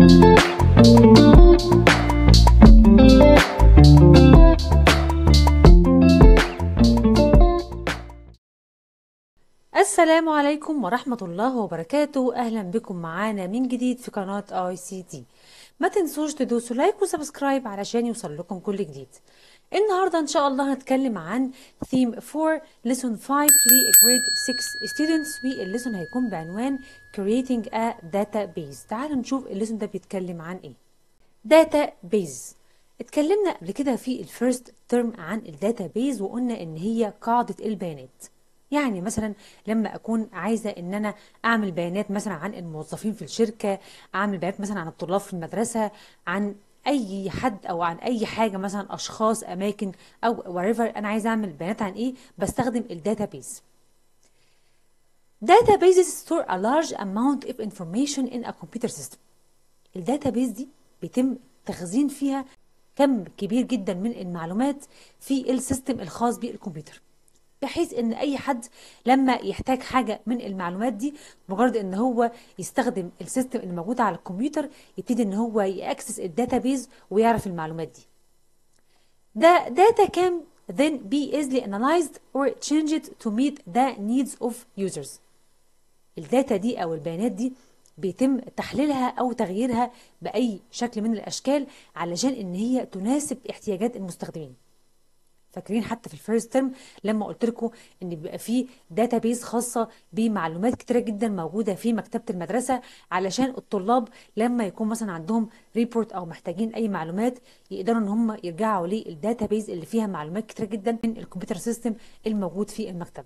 السلام عليكم ورحمة الله وبركاته أهلا بكم معانا من جديد في قناة اي سي تي ما تنسوش تدوسوا لايك وسبسكرايب علشان يوصل لكم كل جديد النهاردة إن شاء الله هنتكلم عن ثيم 4 lesson 5 لجريد 6 students والليسون هيكون بعنوان creating a database تعالوا نشوف الليسون ده بيتكلم عن ايه database اتكلمنا قبل كده في الفيرست ترم عن الداتابيز وقلنا ان هي قاعدة البيانات يعني مثلا لما اكون عايزه ان انا اعمل بيانات مثلا عن الموظفين في الشركه اعمل بيانات مثلا عن الطلاب في المدرسه عن اي حد او عن اي حاجه مثلا اشخاص اماكن او whatever انا عايزه اعمل بيانات عن ايه بستخدم الداتابيز databases store a large amount of information in a computer system الداتابيز دي بيتم تخزين فيها كم كبير جدا من المعلومات في السيستم الخاص بالكمبيوتر بحيث ان اي حد لما يحتاج حاجه من المعلومات دي مجرد ان هو يستخدم السيستم اللي موجود على الكمبيوتر يبتدي ان هو ياكسس الداتابيز ويعرف المعلومات دي The data can then be easily analyzed or changed to meet the needs of users. الداتا دي او البيانات دي بيتم تحليلها او تغييرها باي شكل من الاشكال علشان ان هي تناسب احتياجات المستخدمين. فاكرين حتى في الفيرست ترم لما قلت لكم ان بيبقى في داتابيز خاصه بمعلومات كتيره جدا موجوده في مكتبه المدرسه علشان الطلاب لما يكون مثلا عندهم ريبورت او محتاجين اي معلومات يقدروا ان هم يرجعوا للداتابيز اللي فيها معلومات كتيره جدا من الكمبيوتر سيستم الموجود في المكتبه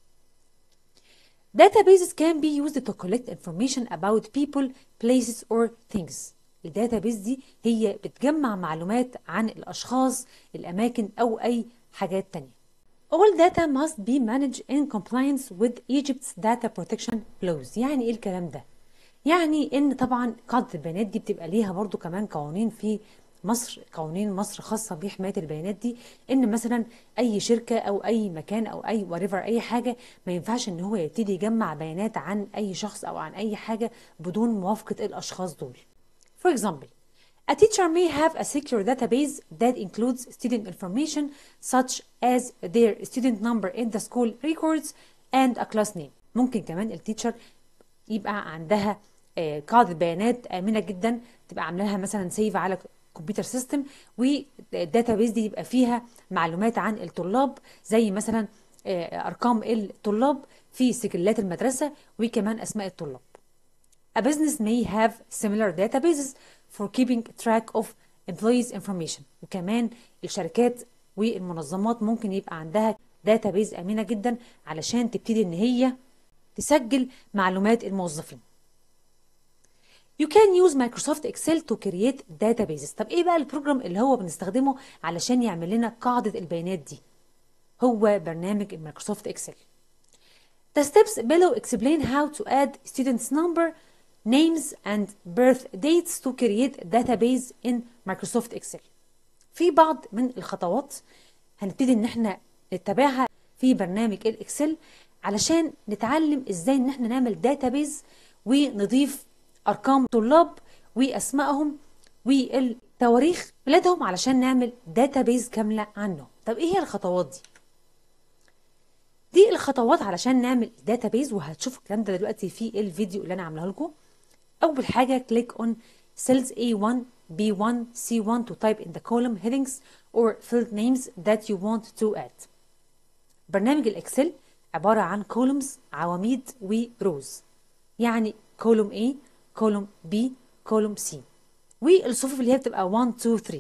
Databases can be used to collect information about people, places or things. الداتابيز دي هي بتجمع معلومات عن الأشخاص الأماكن أو أي حاجات تانية All data must be managed in compliance with Egypt's data protection laws يعني إيه الكلام ده؟ يعني إن طبعا قاعدة البيانات دي بتبقى ليها برضو كمان قوانين في مصر قوانين مصر خاصة بحماية البيانات دي إن مثلا أي شركة أو أي مكان أو أي whatever أي حاجة ما ينفعش إن هو يبتدي يجمع بيانات عن أي شخص أو عن أي حاجة بدون موافقة الأشخاص دول For example, a teacher may have a secure database that includes student information such as their student number in the school records and a class name. ممكن كمان التيتشر يبقى عندها آه، قاعدة بيانات آمنة جدا تبقى عاملة لها مثلا سيف على كمبيوتر سيستم والداتابيز دي يبقى فيها معلومات عن الطلاب زي مثلا آه، ارقام الطلاب في سجلات المدرسة وكمان اسماء الطلاب. A business may have similar databases for keeping track of employees information وكمان الشركات والمنظمات ممكن يبقى عندها داتابيز آمنة جدا علشان تبتدي ان هي تسجل معلومات الموظفين You can use Microsoft Excel to create databases طب ايه بقى البروجرام اللي هو بنستخدمه علشان يعمل لنا قاعدة البيانات دي هو برنامج مايكروسوفت اكسل The steps below explain how to add students number names and birth dates to create database in Microsoft Excel. في بعض من الخطوات هنبتدي ان احنا نتبعها في برنامج الاكسل علشان نتعلم ازاي ان احنا نعمل داتابيز ونضيف ارقام طلاب واسمائهم والتواريخ ميلادهم علشان نعمل داتابيز كامله عنهم طب ايه هي الخطوات دي دي الخطوات علشان نعمل داتابيز وهتشوفوا الكلام ده دلوقتي في الفيديو اللي انا عاملاه لكم اول حاجه كليك on cells A1 B1 C1 to type in the column headings or field names that you want to add برنامج الاكسل عباره عن columns عواميد وروز يعني column A column B column C والصفوف اللي هي بتبقى 1 2 3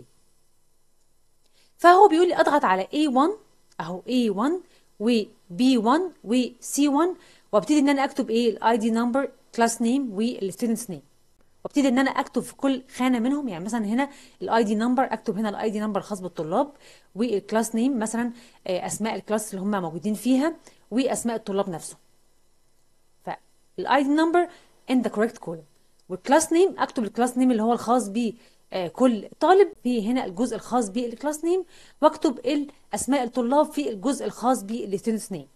فهو بيقول لي اضغط على A1 اهو A1 و B1 و C1 وابتدي ان انا اكتب ايه الاي دي نمبر كلاس نيم والستودنتس نيم وابتدي ان انا اكتب في كل خانه منهم يعني مثلا هنا الاي دي نمبر اكتب هنا الاي دي نمبر الخاص بالطلاب والكلاس نيم مثلا آه، اسماء الكلاس اللي هم موجودين فيها واسماء الطلاب نفسهم فالاي دي نمبر ان ذا كوريكت كولوم والكلاس نيم اكتب الكلاس نيم اللي هو الخاص ب آه، كل طالب في هنا الجزء الخاص بالكلاس نيم واكتب الاسماء الطلاب في الجزء الخاص بالستودنتس نيم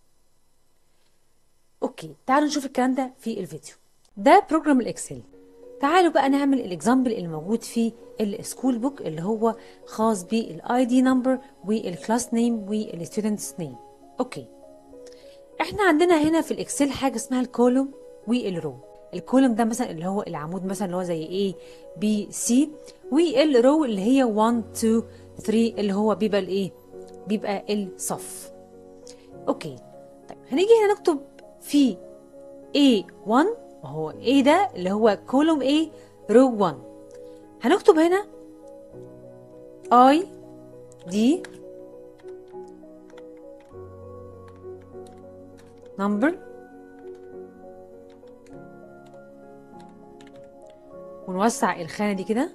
اوكي تعالوا نشوف الكلام ده في الفيديو ده بروجرام الاكسل تعالوا بقى نعمل الاكزامبل اللي موجود في السكول بوك اللي هو خاص بالاي دي نمبر والكلاس نيم والستودنتس نيم اوكي احنا عندنا هنا في الاكسل حاجه اسمها الكولوم والرو الكولوم ده مثلا اللي هو العمود مثلا اللي هو زي A B C والرو اللي هي 1 2 3 اللي هو بيبقى الايه بيبقى الصف اوكي طيب هنيجي هنا نكتب في A1 وهو A ده اللي هو كولوم A رو 1 هنكتب هنا I D number ونوسع الخانة دي كده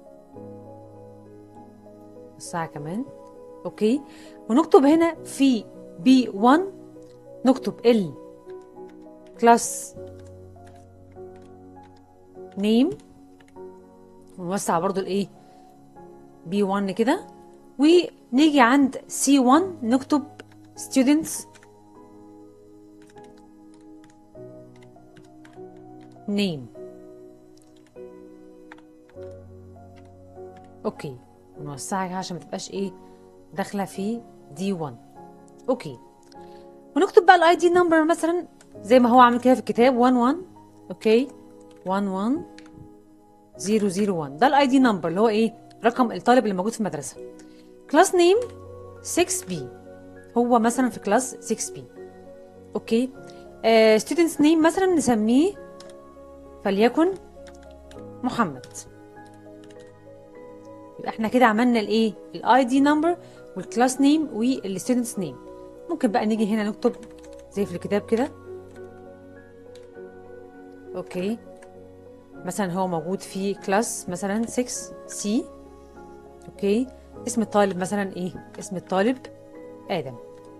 نوسعها كمان اوكي ونكتب هنا في B1 نكتب ال كلاس نيم ونوسع برضو الايه B1 كده ونيجي عند C1 نكتب students name اوكي ونوسعها عشان ما تبقاش ايه داخله في دي 1 اوكي ونكتب بقى الاي دي نمبر مثلا زي ما هو عامل كده في الكتاب 1 1 اوكي 1 1 0 0 1 ده الاي دي نمبر اللي هو ايه رقم الطالب اللي موجود في المدرسه كلاس نيم 6 بي هو مثلا في كلاس 6 بي اوكي ستودنتس نيم مثلا نسميه فليكن محمد يبقى احنا كده عملنا الايه الاي دي نمبر والكلاس نيم والستودنتس نيم ممكن بقى نيجي هنا نكتب زي في الكتاب كده اوكي مثلا هو موجود في كلاس مثلا 6 سي اوكي اسم الطالب مثلا ايه اسم الطالب ادم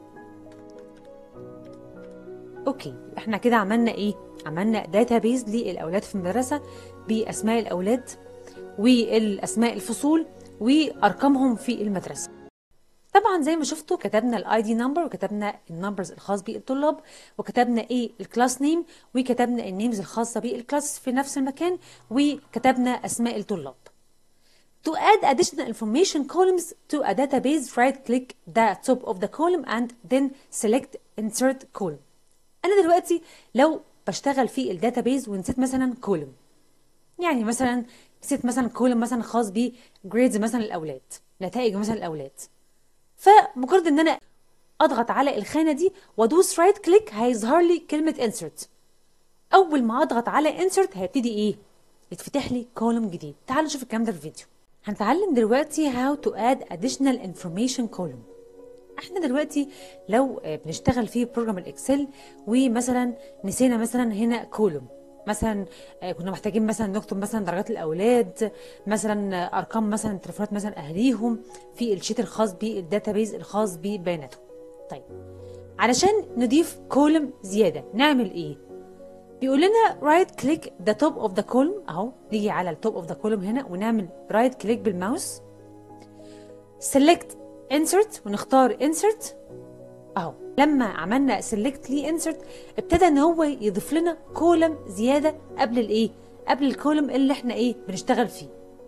اوكي احنا كده عملنا ايه عملنا داتابيز للاولاد في المدرسه باسماء الاولاد والاسماء الفصول وارقامهم في المدرسه طبعا زي ما شفتوا كتبنا الاي دي نمبر وكتبنا النمبرز الخاص بالطلاب وكتبنا ايه الكلاس نيم وكتبنا النيمز الخاصه بالكلاس في نفس المكان وكتبنا اسماء الطلاب To add additional information columns to a database, right click the top of the column and then select insert column. أنا دلوقتي لو بشتغل في الداتابيز ونسيت مثلا كولوم يعني مثلا نسيت مثلا كولوم مثلا خاص بجريدز مثلا الاولاد نتائج مثلا الاولاد فمجرد ان انا اضغط على الخانه دي وادوس رايت كليك هيظهر لي كلمه انسرت اول ما اضغط على انسرت هيبتدي ايه يتفتح لي كولوم جديد تعالوا نشوف الكلام ده في الفيديو هنتعلم دلوقتي how to add additional information column احنا دلوقتي لو بنشتغل في بروجرام الاكسل ومثلا نسينا مثلا هنا كولوم مثلا كنا محتاجين مثلا نكتب مثلا درجات الاولاد مثلا ارقام مثلا تليفونات مثلا اهليهم في الشيت الخاص بالداتابيز الخاص ببياناتهم طيب علشان نضيف كولوم زياده نعمل ايه بيقول لنا رايت كليك ذا توب اوف ذا كولوم اهو نيجي على التوب اوف ذا كولوم هنا ونعمل رايت كليك بالماوس سيلكت انسرت ونختار انسرت اهو لما عملنا سيلكت لي انسرت ابتدى ان هو يضيف لنا كولم زياده قبل الايه قبل الكولم اللي احنا ايه بنشتغل فيه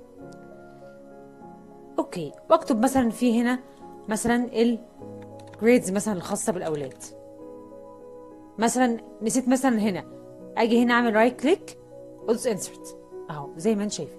اوكي واكتب مثلا في هنا مثلا الجريدز مثلا الخاصه بالاولاد مثلا نسيت مثلا هنا اجي هنا اعمل رايت كليك ادوس انسرت اهو زي ما انت شايف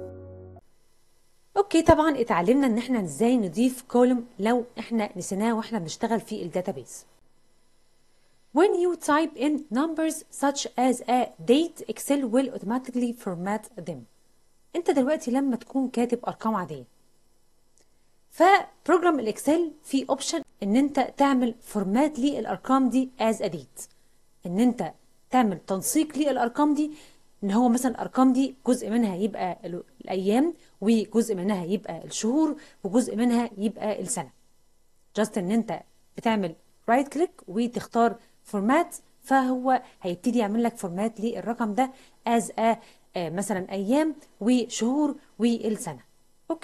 اوكي طبعا اتعلمنا ان احنا ازاي نضيف كولوم لو احنا نسيناه واحنا بنشتغل في الداتابيز When you type in numbers such as a date, Excel will automatically format them. انت دلوقتي لما تكون كاتب ارقام عاديه فبروجرام الاكسل فيه اوبشن ان انت تعمل فورمات للارقام دي as a date ان انت تعمل تنسيق للارقام دي ان هو مثلا الارقام دي جزء منها يبقى الايام وجزء منها يبقى الشهور وجزء منها يبقى السنه جاست ان انت بتعمل رايت كليك وتختار فورمات فهو هيبتدي يعمل لك فورمات للرقم ده از ا مثلا ايام وشهور والسنه اوكي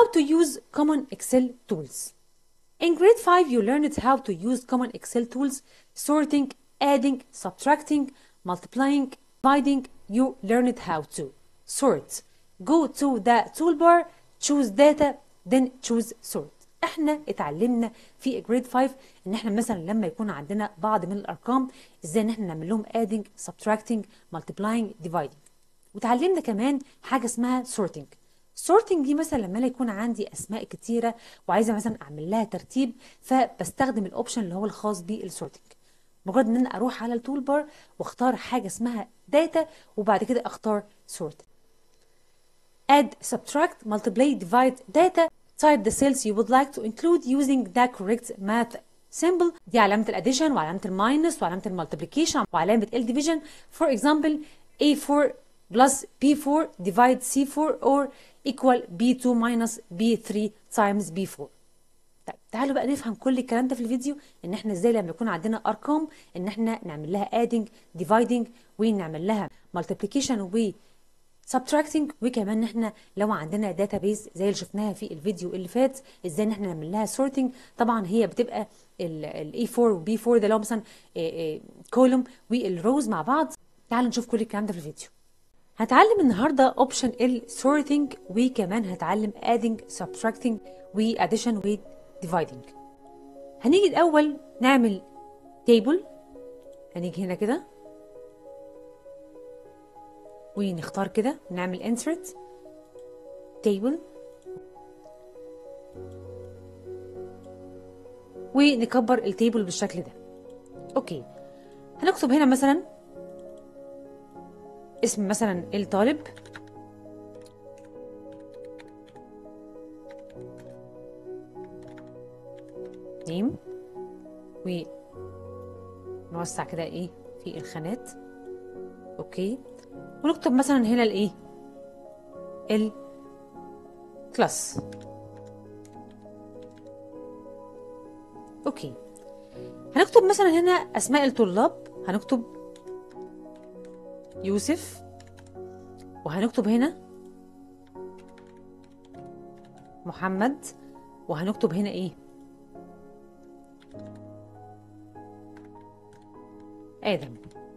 to use common Excel tools. In grade 5, you learned how to use common Excel tools, sorting, adding, subtracting, multiplying, dividing. You learned how to sort. Go to the toolbar, choose data, then choose sort. احنا اتعلمنا في جريد 5 ان احنا مثلا لما يكون عندنا بعض من الارقام ازاي ان احنا نعمل لهم adding, subtracting, multiplying, dividing. وتعلمنا كمان حاجه اسمها sorting. sorting دي مثلا لما انا يكون عندي اسماء كتيره وعايزه مثلا اعمل لها ترتيب فبستخدم الاوبشن اللي هو الخاص بالسورتنج مجرد ان انا اروح على التول بار واختار حاجه اسمها داتا وبعد كده اختار sort add subtract multiply divide data type the cells you would like to include using the correct math symbol دي علامة الاديشن وعلامة الماينس وعلامة المالتيبليكيشن وعلامة الديفيجن for example A4 plus B4 divide C4 or equal B2 minus B3 times B4 طيب تعالوا بقى نفهم كل الكلام ده في الفيديو ان احنا ازاي لما يكون عندنا ارقام ان احنا نعمل لها adding dividing ونعمل لها multiplication و subtracting وكمان ان احنا لو عندنا database زي اللي شفناها في الفيديو اللي فات ازاي ان احنا نعمل لها sorting طبعا هي بتبقى ال A4 و B4 ده لو مثلا كولوم والروز مع بعض تعالوا نشوف كل الكلام ده في الفيديو هتعلم النهارده اوبشن ال sorting وكمان هتعلم adding subtracting و addition و dividing هنيجي الاول نعمل table هنيجي هنا كده ونختار كده نعمل insert table ونكبر التيبل بالشكل ده اوكي هنكتب هنا مثلا اسم مثلا الطالب نيم ونوسع كده ايه في الخانات اوكي ونكتب مثلا هنا الايه الكلاس اوكي هنكتب مثلا هنا اسماء الطلاب هنكتب يوسف وهنكتب هنا محمد وهنكتب هنا ايه ادم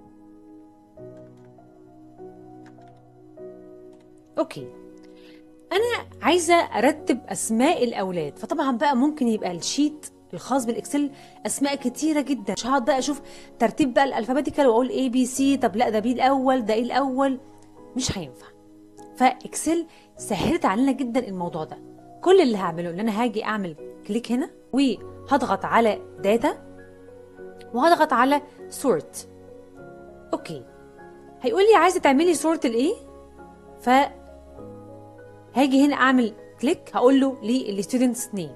اوكي انا عايزه ارتب اسماء الاولاد فطبعا بقى ممكن يبقى الشيت الخاص بالاكسل اسماء كتيره جدا مش هقعد بقى اشوف ترتيب بقى الالفابيتيكال واقول اي بي سي طب لا ده بي الاول ده ايه الاول مش هينفع فاكسل سهلت علينا جدا الموضوع ده كل اللي هعمله ان انا هاجي اعمل كليك هنا وهضغط على داتا وهضغط على سورت اوكي هيقول لي عايزه تعملي سورت لايه ف هاجي هنا اعمل كليك هقول له للستودنتس نيم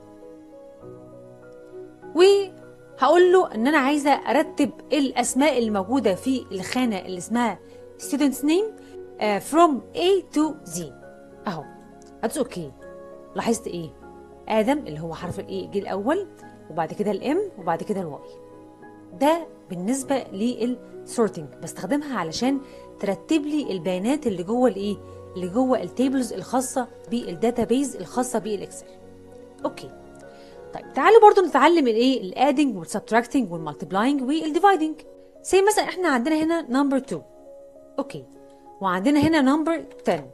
وهقول له ان انا عايزه ارتب الاسماء الموجوده في الخانه اللي اسمها students name uh, from A to Z اهو هتس اوكي لاحظت ايه ادم اللي هو حرف الاي جه الاول وبعد كده الام وبعد كده الواي ده بالنسبه للسورتنج بستخدمها علشان ترتب لي البيانات اللي جوه الايه اللي جوه التيبلز الخاصه بالداتابيز الخاصه بالاكسل اوكي طيب تعالوا برضو نتعلم الايه الادنج والسبتراكتنج والمالتيبلاينج والديفايدنج زي مثلا احنا عندنا هنا نمبر 2 اوكي وعندنا هنا نمبر 10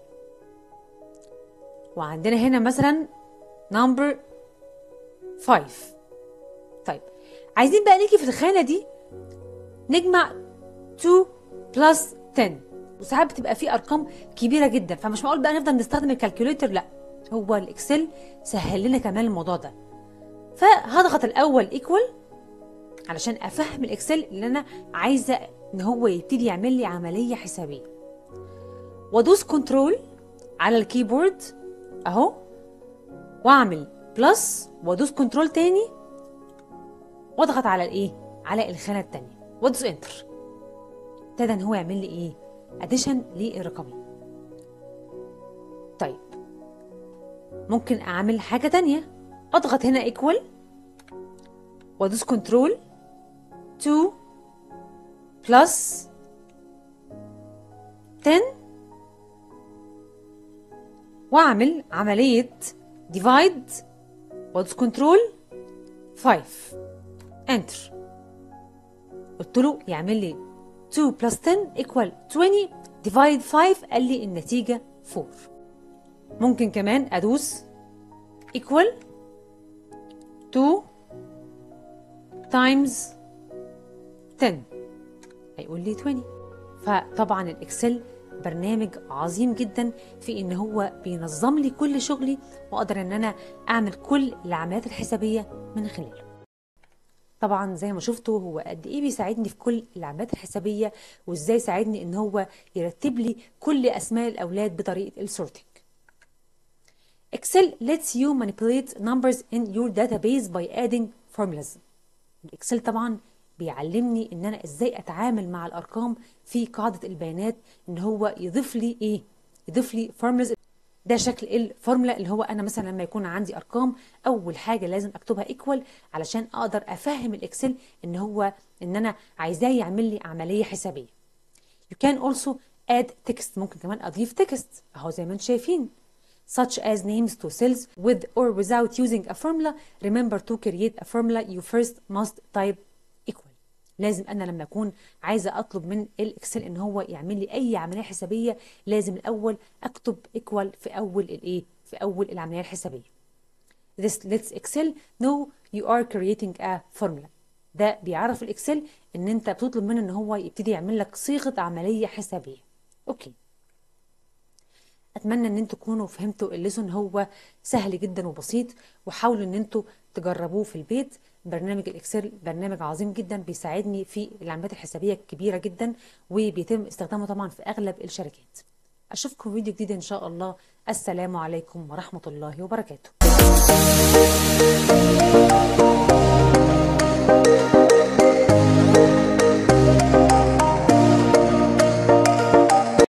وعندنا هنا مثلا نمبر 5 طيب عايزين بقى نيجي في الخانه دي نجمع 2 بلس 10 وساعات بتبقى في ارقام كبيره جدا فمش معقول بقى نفضل نستخدم الكالكوليتر لا هو الاكسل سهل لنا كمان الموضوع ده فهضغط الاول ايكوال علشان افهم الاكسل اللي انا عايزه ان هو يبتدي يعمل لي عمليه حسابيه وادوس كنترول على الكيبورد اهو واعمل بلس وادوس كنترول تاني واضغط على الايه على الخانه التانيه وادوس انتر ابتدى ان هو يعمل لي ايه اديشن للرقمين طيب ممكن اعمل حاجه تانية اضغط هنا ايكوال وادوس كنترول 2 بلس 10 واعمل عمليه divide what's control 5 enter قلت له يعمل لي 2 plus 10 equal 20 divide 5 قال لي النتيجة 4 ممكن كمان أدوس equal 2 times 10 هيقول لي 20 فطبعا الاكسل برنامج عظيم جدا في ان هو بينظم لي كل شغلي واقدر ان انا اعمل كل العمليات الحسابيه من خلاله طبعا زي ما شفتوا هو قد ايه بيساعدني في كل العمليات الحسابيه وازاي ساعدني ان هو يرتب لي كل اسماء الاولاد بطريقه السورتنج Excel lets you manipulate numbers in your database by adding formulas. الاكسل طبعا بيعلمني ان انا ازاي اتعامل مع الارقام في قاعده البيانات ان هو يضيف لي ايه يضيف لي formulas ده شكل الفورمولا اللي هو انا مثلا لما يكون عندي ارقام اول حاجه لازم اكتبها ايكوال علشان اقدر افهم الاكسل ان هو ان انا عايزاه يعمل لي عمليه حسابيه You can also add text ممكن كمان اضيف text اهو زي ما انتم شايفين such as names to cells with or without using a formula remember to create a formula you first must type equal لازم انا لما اكون عايزه اطلب من الاكسل ان هو يعمل لي اي عمليه حسابيه لازم الاول اكتب equal في اول الايه في اول العمليه الحسابيه This lets Excel know you are creating a formula ده بيعرف الاكسل ان انت بتطلب منه ان هو يبتدي يعمل لك صيغه عمليه حسابيه اوكي اتمنى ان انتوا تكونوا فهمتوا الليسون هو سهل جدا وبسيط وحاولوا ان انتوا تجربوه في البيت برنامج الاكسل برنامج عظيم جدا بيساعدني في العمليات الحسابيه الكبيره جدا وبيتم استخدامه طبعا في اغلب الشركات اشوفكم فيديو جديد ان شاء الله السلام عليكم ورحمه الله وبركاته